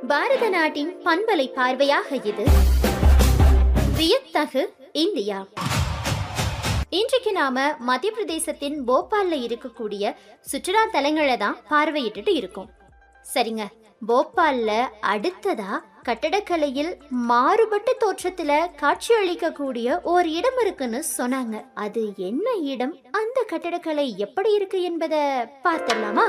பாரத நாட்டின் பண்பலை பார்வையாக இது வியத்தகு இந்தியா இன்றைக்கு நாம மத்திய பிரதேசத்தின் போபால்ல இருக்கக்கூடிய சுற்றுலா தலங்களை தான் பார்வையிட்டுட்டு இருக்கோம் சரிங்க போபால்ல அடுத்ததா கட்டடக்கலையில் மாறுபட்ட தோற்றத்துல காட்சியளிக்கக்கூடிய ஒரு இடம் இருக்குன்னு சொன்னாங்க அது என்ன இடம் அந்த கட்டடக்கலை எப்படி இருக்கு என்பதை பார்த்துடலாமா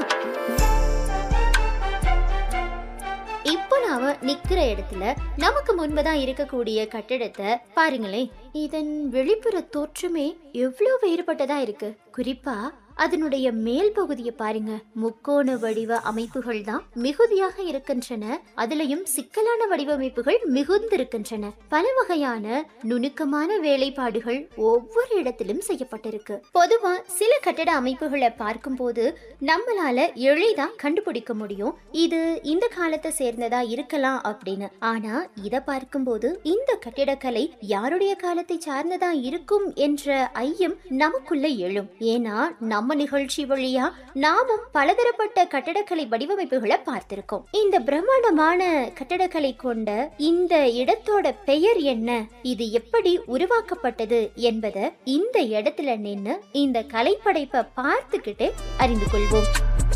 இப்போ நாம நிக்கிற இடத்துல நமக்கு முன்பதான் இருக்கக்கூடிய கட்டிடத்தை பாருங்களேன் இதன் வெளிப்புற தோற்றமே எவ்வளவு வேறுபட்டதா இருக்கு குறிப்பா அதனுடைய மேல் பகுதியை பாருங்க முக்கோண வடிவ அமைப்புகள் தான் மிகுதியாக இருக்கின்றன அதுலயும் சிக்கலான வடிவமைப்புகள் மிகுந்திருக்கின்றன பல வகையான நுணுக்கமான வேலைப்பாடுகள் ஒவ்வொரு இடத்திலும் செய்யப்பட்டிருக்கு பொதுவா சில கட்டட அமைப்புகளை பார்க்கும்போது நம்மளால எளிதா கண்டுபிடிக்க முடியும் இது இந்த காலத்தை சேர்ந்ததா இருக்கலாம் அப்படின்னு ஆனா இத பார்க்கும்போது இந்த கட்டிடக்கலை யாருடைய காலத்தை சார்ந்ததா இருக்கும் என்ற ஐயம் நமக்குள்ள எழும் ஏன்னா நம்ம நிகழ்ச்சி வழியா நாமும் பலதரப்பட்ட கட்டடக்கலை வடிவமைப்புகளை பார்த்திருக்கோம் இந்த பிரம்மாண்டமான கட்டடக்கலை கொண்ட இந்த இடத்தோட பெயர் என்ன இது எப்படி உருவாக்கப்பட்டது என்பதை இந்த இடத்துல நின்னு இந்த கலைப்படைப்பை பார்த்துக்கிட்டு அறிந்து கொள்வோம்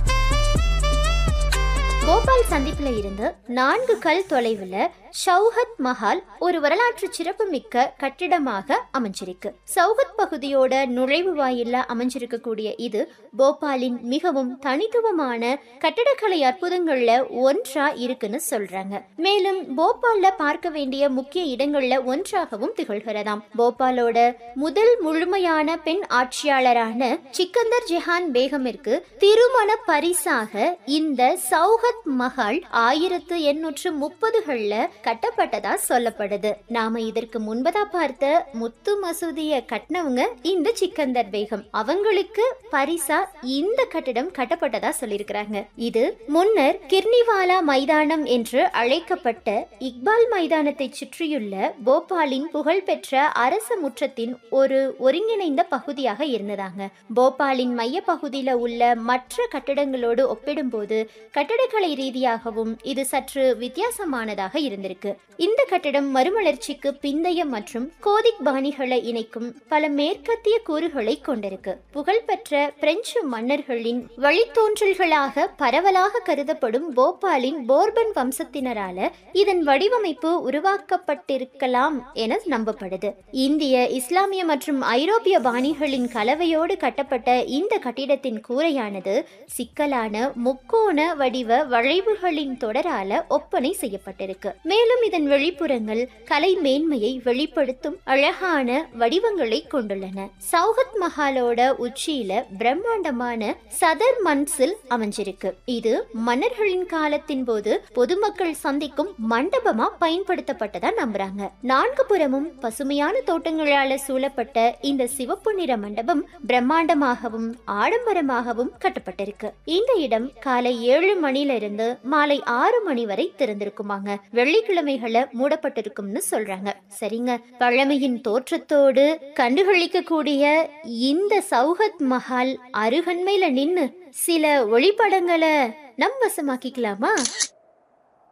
போபால் சந்திப்புல இருந்து நான்கு கல் தொலைவுல ஷௌஹத் மஹால் ஒரு வரலாற்று சிறப்புமிக்க கட்டிடமாக அமைஞ்சிருக்கு சௌஹத் பகுதியோட நுழைவு வாயில்ல அமைஞ்சிருக்கக்கூடிய இது போபாலின் மிகவும் தனித்துவமான கட்டடக்கலை அற்புதங்கள்ல ஒன்றா இருக்குன்னு சொல்றாங்க மேலும் போபால்ல பார்க்க வேண்டிய முக்கிய இடங்கள்ல ஒன்றாகவும் திகழ்கிறதாம் போபாலோட முதல் முழுமையான பெண் ஆட்சியாளரான சிக்கந்தர் ஜெஹான் பேகமிற்கு திருமண பரிசாக இந்த சௌஹத் மஹால் ஆயிரத்து எண்ணூற்று முப்பதுகள்ல கட்டப்பட்டதா சொல்லப்படுது நாம இதற்கு முன்பதா பார்த்த முத்து மசூதிய கட்டினவங்க இந்த சிக்கந்தர் பேகம் அவங்களுக்கு பரிசா இந்த கட்டிடம் கட்டப்பட்டதா சொல்லியிருக்கிறாங்க இது முன்னர் கிர்னிவாலா மைதானம் என்று அழைக்கப்பட்ட இக்பால் மைதானத்தை சுற்றியுள்ள போபாலின் புகழ்பெற்ற அரச முற்றத்தின் ஒரு ஒருங்கிணைந்த பகுதியாக இருந்ததாங்க போபாலின் மைய பகுதியில உள்ள மற்ற கட்டடங்களோடு ஒப்பிடும்போது கட்டடக்கலை ரீதியாகவும் இது சற்று வித்தியாசமானதாக இருந்திருக்கு இந்த கட்டடம் மறுமலர்ச்சிக்கு பிந்தைய மற்றும் கோதிக் பாணிகளை இணைக்கும் பல மேற்கத்திய கூறுகளை கொண்டிருக்கு புகழ்பெற்ற பிரெஞ்சு மன்னர்களின் வழித்தோன்றல்களாக பரவலாக கருதப்படும் போபாலின் போர்பன் வம்சத்தினரால இதன் வடிவமைப்பு உருவாக்கப்பட்டிருக்கலாம் என நம்பப்படுது இந்திய இஸ்லாமிய மற்றும் ஐரோப்பிய பாணிகளின் கலவையோடு கட்டப்பட்ட இந்த கட்டிடத்தின் கூரையானது சிக்கலான முக்கோண வடிவ வளைவுகளின் தொடரால ஒப்பனை செய்யப்பட்டிருக்கு மேலும் இதன் வெளிப்புறங்கள் கலை மேன்மையை வெளிப்படுத்தும் அழகான வடிவங்களை கொண்டுள்ளன சௌகத் மஹாலோட உச்சியில பிரம்மாண்டமான சதர் மன்சில் அமைஞ்சிருக்கு இது மன்னர்களின் காலத்தின் போது பொதுமக்கள் சந்திக்கும் மண்டபமா பயன்படுத்தப்பட்டதா நம்புறாங்க நான்கு புறமும் பசுமையான தோட்டங்களால சூழப்பட்ட இந்த சிவப்பு நிற மண்டபம் பிரம்மாண்டமாகவும் ஆடம்பரமாகவும் கட்டப்பட்டிருக்கு இந்த இடம் காலை ஏழு மணில இருந்து மாலை ஆறு மணி வரை திறந்திருக்குமாங்க வெள்ளிக்கிழமைகளை மூடப்பட்டிருக்கும்னு சொல்றாங்க சரிங்க பழமையின் தோற்றத்தோடு கண்டுகளிக்கக்கூடிய இந்த சௌஹத் மஹால் அருகன்மையில நின்னு சில ஒளிப்படங்களை நம் வசமாக்கிக்கலாமா